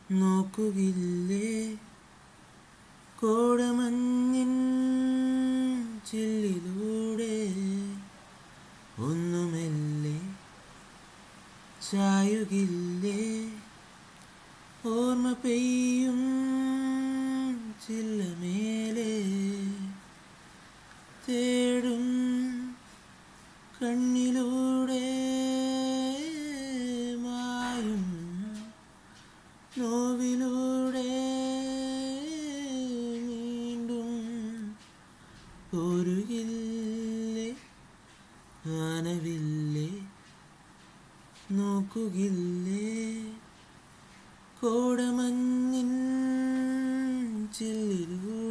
നോക്കുകില്ലേ കോടമഞ്ഞിൻ ചില്ലിലൂടെ ഒന്നുമെല്ലെ ചായുകില്ലേ ഓർമ്മ പെയ്യും ചില്ലമേലെ തേടും കണ്ണിലൂടെ മായും നോവിലൂടെ വീണ്ടും ഒരുകില്ലേ ആനവില്ലേ നോക്കുകില്ലേ കോടമഞ്ഞിൻ ചില്ലിലൂടെ